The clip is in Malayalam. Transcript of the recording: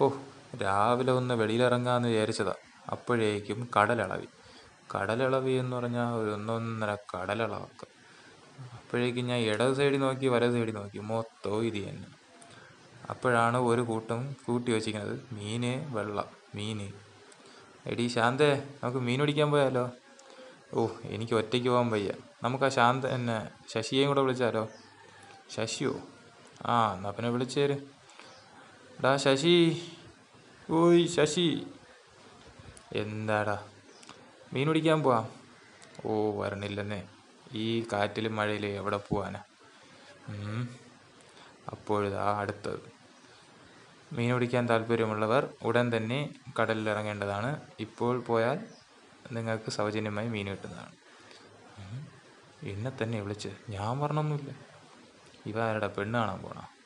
ഓ രാവിലെ ഒന്ന് വെളിയിലിറങ്ങാമെന്ന് വിചാരിച്ചതാ അപ്പോഴേക്കും കടലിളവി കടലിളവി എന്ന് പറഞ്ഞാൽ ഒരു ഒന്നൊന്നര കടലിളക്കം അപ്പോഴേക്കും ഞാൻ ഇടത് സൈഡിൽ നോക്കി വലത് സൈഡിൽ നോക്കി മൊത്തവും ഇത് തന്നെ അപ്പോഴാണ് ഒരു കൂട്ടം കൂട്ടി വെച്ചിരിക്കുന്നത് മീന് വെള്ളം മീന് എടീ ശാന്തേ നമുക്ക് മീൻ പിടിക്കാൻ പോയാലോ ഓ എനിക്ക് ഒറ്റയ്ക്ക് പോകാൻ വയ്യ നമുക്ക് ആ ശാന്ത എന്നെ ശശിയെയും കൂടെ വിളിച്ചാലോ ശശിയോ ആ എന്നാ പിന്നെ വിളിച്ചേര് ഡാ ശശി ഓയ് ശശി എന്താടാ മീൻ പിടിക്കാൻ പോവാം ഓ വരണില്ലെന്നേ ഈ കാറ്റിലും മഴയിലും എവിടെ പോവാനാ ഉം. അപ്പോഴിതാ അടുത്തത് മീൻ പിടിക്കാൻ താല്പര്യമുള്ളവർ ഉടൻ തന്നെ കടലിൽ ഇറങ്ങേണ്ടതാണ് ഇപ്പോൾ പോയാൽ നിങ്ങൾക്ക് സൗജന്യമായി മീൻ കിട്ടുന്നതാണ് ഉം. എന്നെ തന്നെ വിളിച്ച് ഞാൻ പറഞ്ഞൊന്നുമില്ല ഇവ ആരുടെ പെണ്ണ് കാണാൻ പോണ